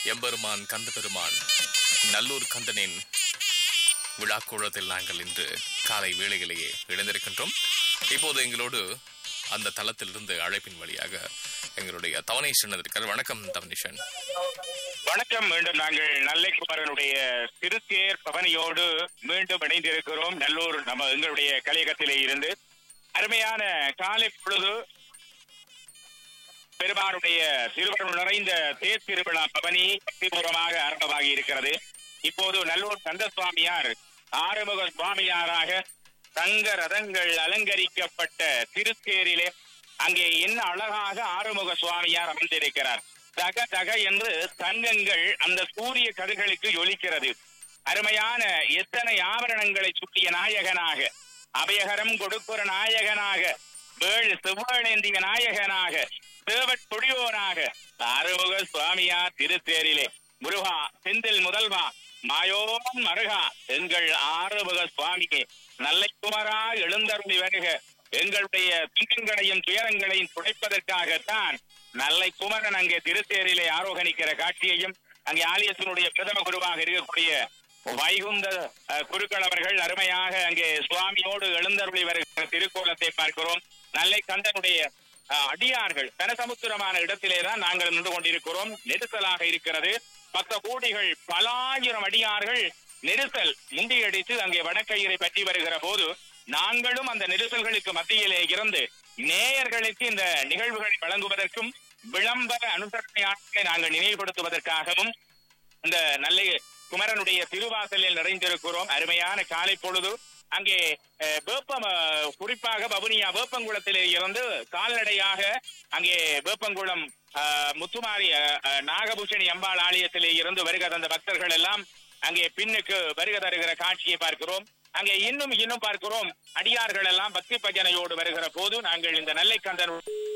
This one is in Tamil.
எம்பெருமான் கந்த பெருமான் நல்லூர் கந்தனின் விழாக்கூழத்தில் நாங்கள் இன்று காலை வேளையிலேயே இணைந்திருக்கின்றோம் இப்போது எங்களோடு அந்த தளத்திலிருந்து அழைப்பின் வழியாக எங்களுடைய தவனேஷன் இருக்கிறார் வணக்கம் தவனேஷன் வணக்கம் மீண்டும் நாங்கள் நல்லைக்குமரனுடைய திருத்தேர் பவனியோடு மீண்டும் இணைந்திருக்கிறோம் நல்லூர் நம்ம எங்களுடைய கலையகத்திலே இருந்து அருமையான காலை பொழுது பெருமானுடைய திருவருள் நிறைந்த தேர் திருவிழா பவனி பக்திபூர்வமாக ஆரம்பமாகி இருக்கிறது இப்போது நல்லூர் கந்தசுவாமியார் ஆறுமுக சுவாமியாராக தங்க ரதங்கள் அலங்கரிக்கப்பட்ட திருத்தேரிலே அங்கே என்ன அழகாக ஆறுமுக சுவாமியார் அமர்ந்திருக்கிறார் தக தக என்று தங்கங்கள் அந்த சூரிய கதிர்களுக்கு ஒலிக்கிறது அருமையான எத்தனை ஆபரணங்களை சுற்றிய நாயகனாக அபயகரம் கொடுக்குற நாயகனாக வேள் செவ்வாழேந்திய நாயகனாக தேவட் கொடியோனாக ஆறுமுக சுவாமியார் திருத்தேரிலே முருகா செந்தில் முதல்வா மாயோன் மருகா எங்கள் ஆறுமுக சுவாமியே நல்லை குமரா எழுந்தருளி வருக எங்களுடைய துன்பங்களையும் துயரங்களையும் துடைப்பதற்காகத்தான் நல்லை குமரன் அங்கே திருத்தேரிலே ஆரோகணிக்கிற காட்சியையும் அங்கே ஆலயத்தினுடைய பிரதம குருவாக இருக்கக்கூடிய வைகுந்த அஹ், குருக்கள் அவர்கள் அருமையாக அங்கே சுவாமியோடு எழுந்தருளி வருகிற திருக்கோலத்தை பார்க்கிறோம் நல்லை கந்தனுடைய அஹ், அடியார்கள் தனசமுத்திரமான இடத்திலே தான் நாங்கள் நின்று கொண்டிருக்கிறோம் நெரிசலாக இருக்கிறது பக்த கோடிகள் பலாயிரம் அடியார்கள் நெரிசல் முண்டியடித்து அங்கே வடக்கயிறை பற்றி வருகிற போது நாங்களும் அந்த நெரிசல்களுக்கு மத்தியிலே இருந்து நேயர்களுக்கு இந்த நிகழ்வுகளை வழங்குவதற்கும் விளம்பர அனுசரணையாளர்களை நாங்கள் நினைவுபடுத்துவதற்காகவும் இந்த நல்ல குமரனுடைய திருவாசலில் நிறைந்திருக்கிறோம் அருமையான காலை பொழுது அங்கே அஹ், வேப்பம் அஹ், குறிப்பாக பவுனியா வேப்பங்குளத்திலே இருந்து கால்நடையாக அங்கே வேப்பங்குளம் அஹ், முத்துமாரி அஹ், அஹ், நாகபூஷணி அம்பாள் ஆலயத்திலே இருந்து வருகிற அந்த பக்தர்கள் எல்லாம் அங்கே பின்னுக்கு வருகை தருகிற காட்சியை பார்க்கிறோம் அங்கே இன்னும் இன்னும் பார்க்கிறோம் அடியார்கள் எல்லாம் பக்தி பஜனையோடு வருகிற போது நாங்கள் இந்த நெல்லைக்கந்தன்